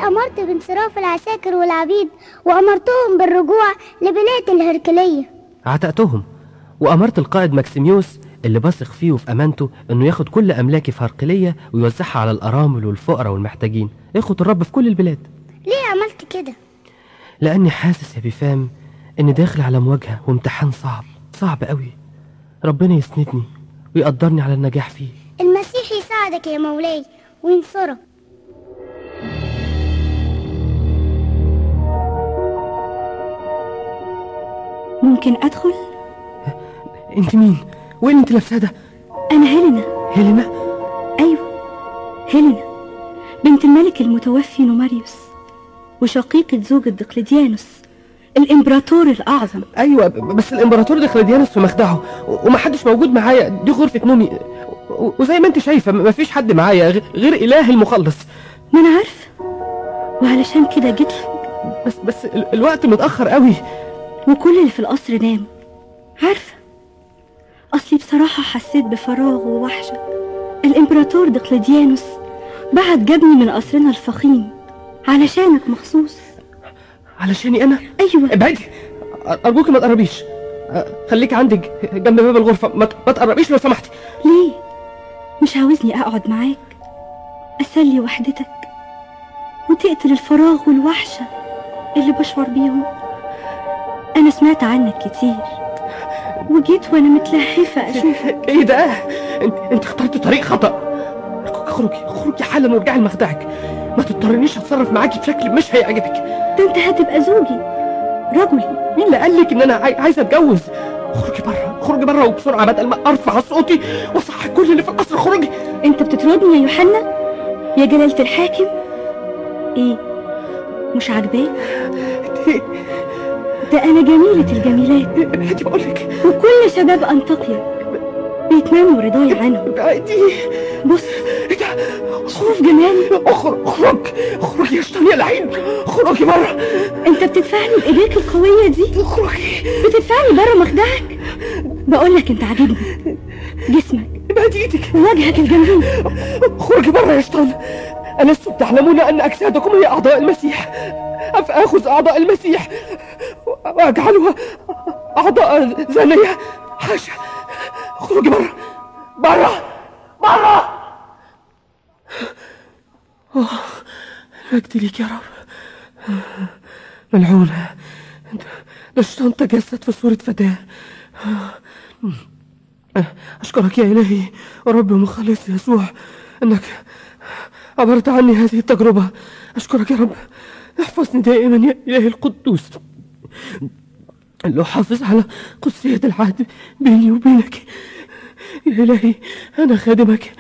أمرت بانصراف العساكر والعبيد وأمرتهم بالرجوع لبلاد الهركلية عتقتهم وأمرت القائد ماكسيميوس اللي بثق فيه وفي أمانته إنه ياخد كل أملاكي في هرقلية ويوزعها على الأرامل والفقراء والمحتاجين إخوة الرب في كل البلاد ليه عملت كده؟ لأني حاسس يا بيفام إني داخل على مواجهة وامتحان صعب صعب قوي ربنا يسندني ويقدرني على النجاح فيه المسيح يساعدك يا مولاي وينصرك ممكن أدخل؟ انت مين؟ وين انت لابسه ده؟ أنا هيلينا هيلينا؟ أيوة هيلينا بنت الملك المتوفي نوماريوس وشقيقة زوجة دقلديانوس الإمبراطور الأعظم ايوه ب- بس الامبراطور دقلديانوس في مخدعه و- ومحدش موجود معايا دي غرفة نومي و- وزي ما انت شايفة م- مفيش حد معايا غ- غير إله المخلص ما أنا عارفة وعلشان كده جيت لك بس بس ال- الوقت متأخر قوي وكل اللي في القصر نام عارفة أصلي بصراحة حسيت بفراغ ووحشة الإمبراطور دقلديانوس بعت جابني من قصرنا الفخيم علشانك مخصوص علشاني أنا أيوة ابعدي أ- أرجوكي ما تقربيش أ- خليكي عندك جنب باب الغرفة ما ت- ما تقربيش لو سمحتي ليه مش عاوزني أقعد معاك أسلي وحدتك وتقتل الفراغ والوحشة اللي بشعر بيهم أنا سمعت عنك كتير وجيت وأنا متلهفة أشوفك ايه ده انت انت اخترت طريق خطأ أرجوك اخرجي اخرجي حالا وارجعي لمخدعك ما تضطرنيش اتصرف معاكي بشكل مش هيعجبك ده أنت هتبقى زوجي رجلي مين اللي قال لك ان انا عاي... عايز اتجوز اخرجي بره اخرجي بره وبسرعه بدل ما ارفع صوتي واصحي كل اللي في القصر اخرجي أنت بتطردني يا يوحنا يا جلالة الحاكم إيه مش عاجباك انت ده أنا جميلة الجميلات ابعدي بقول لك وكل شباب أنطاكيا بيتمنوا رضاي عنهم ابعدي بص ايه ده شوف جمالي اخرج اخرج اخرجي يا شيطان يا لعين اخرجي بره انت بتدفعني بايديك القوية دي اخرجي بتدفعني بره مخدعك بقولك انت عاجبني جسمك ابعدي ايدك ووجهك الجميل اخرجي بره يا شيطان ألستم تعلمون أن أجسادكم هي أعضاء المسيح أفآخذ أعضاء المسيح وأجعلها أعضاء زانية حاشا اخرجي بره بره بره أوه، المجد ليك يا رب ملعونة ده الشيطان تجسد في صورة فتاة أشكرك يا إلهي ورب مخلص يسوع أنك عبرت عني هذه التجربة أشكرك يا رب احفظني دائما يا إلهي القدوس اللي حافظ على قدسية العهد بيني وبينك يا إلهي أنا خادمك